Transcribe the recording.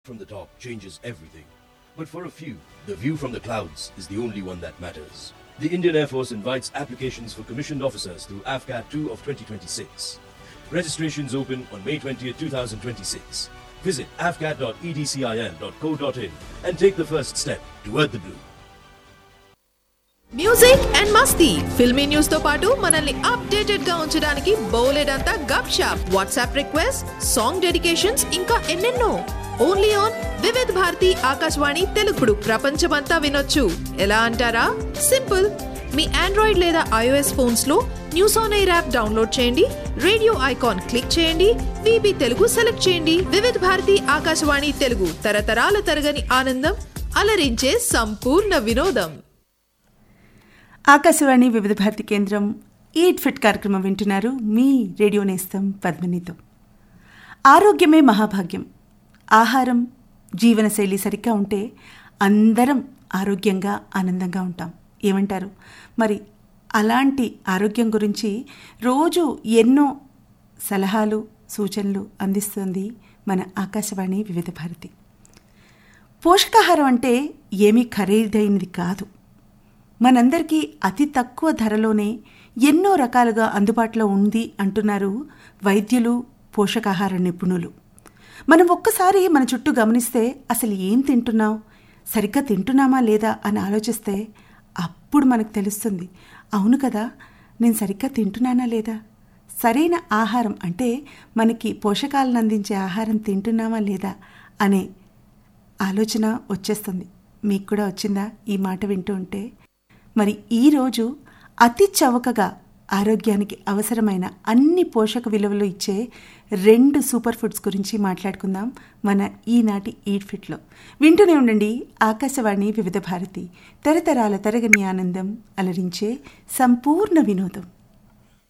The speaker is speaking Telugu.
from the top changes everything. But for a few, the view from the clouds is the only one that matters. The Indian Air Force invites applications for commissioned officers through AFCAT 2 of 2026. Registrations open on May 20th, 2026. Visit afcat.edcil.co.in and take the first step toward the blue. Music and మస్తీ ఫిల్మీ న్యూస్ తో పాటు మనల్ని అప్డేటెడ్ గా ఉంచడానికి బోలెడంతా గప్ షాప్ వాట్సాప్ రిక్వెస్ట్ సాంగ్ డెడికేషన్స్ ఇంకా ఎన్నెన్నో ఓన్లీ ఆన్ వివిధ్ భారతి ఆకాశవాణి తెలుగుడు ప్రపంచమంతా వినొచ్చు ఎలా అంటారా సింపుల్ మీ ఆండ్రాయిడ్ లేదా ఐఓఎస్ ఫోన్స్ లో news on air app download చేయండి రేడియో ఐకాన్ క్లిక్ చేయండి విబి తెలుగు సెలెక్ట్ చేయండి వివిధ్ భారతి ఆకాశవాణి తెలుగు తరతరాల తరగని ఆనందం అలరించే సంపూర్ణ వినోదం ఆకాశవాణి వివిధ భారతి కేంద్రం ఈట్ ఫిట్ కార్యక్రమం వింటున్నారు మీ రేడియో నేస్తం పద్మినితో ఆరోగ్యమే మహాభాగ్యం ఆహారం జీవనశైలి సరిగ్గా ఉంటే అందరం ఆరోగ్యంగా ఆనందంగా ఉంటాం ఏమంటారు మరి అలాంటి ఆరోగ్యం గురించి రోజు ఎన్నో సలహాలు సూచనలు అందిస్తుంది మన ఆకాశవాణి వివిధ భారతి పోషకాహారం అంటే ఏమీ ఖరీదైనది కాదు మనందరికీ అతి తక్కువ ధరలోనే ఎన్నో రకాలుగా అందుబాటులో ఉంది అంటున్నారు వైద్యులు పోషకాహార నిపుణులు మనం ఒక్కసారి మన చుట్టూ గమనిస్తే అసలు ఏం తింటున్నాం సరిగ్గా తింటున్నామా లేదా అని ఆలోచిస్తే అప్పుడు మనకు తెలుస్తుంది అవును కదా నేను సరిగ్గా తింటున్నానా లేదా సరైన ఆహారం అంటే మనకి పోషకాలను అందించే ఆహారం తింటున్నామా లేదా అనే ఆలోచన వచ్చేస్తుంది మీకు కూడా వచ్చిందా ఈ మాట వింటూ ఉంటే మరి ఈరోజు అతి చవకగా ఆరోగ్యానికి అవసరమైన అన్ని పోషక విలువలు ఇచ్చే రెండు సూపర్ ఫుడ్స్ గురించి మాట్లాడుకుందాం మన ఈనాటి ఈట్ ఫిట్లో వింటూనే ఉండండి ఆకాశవాణి వివిధ భారతి తరతరాల తరగని ఆనందం అలరించే సంపూర్ణ వినోదం